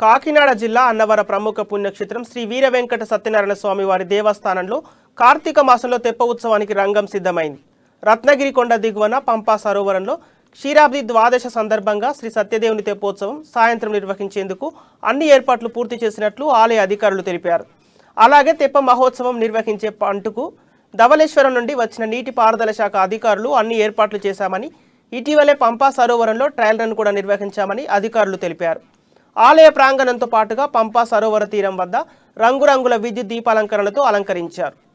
కాకినాడ జిల్లా అన్నవర ప్రముఖ పుణ్యక్షేత్రం శ్రీ వీర వెంకట సత్యనారాయణ స్వామి వారి దేవస్థానంలో కార్తీక మాసంలో తెప్ప ఉత్సవానికి రంగం సిద్ధమైంది రత్నగిరి కొండ దిగువన పంపా సరోవరంలో క్షీరాబ్ది ద్వాదశ సందర్భంగా శ్రీ సత్యదేవుని తెప్పోత్సవం సాయంత్రం నిర్వహించేందుకు అన్ని ఏర్పాట్లు పూర్తి చేసినట్లు ఆలయ అధికారులు తెలిపారు అలాగే తెప్ప మహోత్సవం నిర్వహించే పంటుకు ధవళేశ్వరం నుండి వచ్చిన నీటి పారుదల శాఖ అధికారులు అన్ని ఏర్పాట్లు చేశామని ఇటీవలే పంపా సరోవరంలో ట్రయల్ రన్ కూడా నిర్వహించామని అధికారులు తెలిపారు ఆలయ ప్రాంగణంతో పాటుగా పంపా సరోవర తీరం వద్ద రంగురంగుల విద్యుత్ దీపాలంకరణలతో అలంకరించారు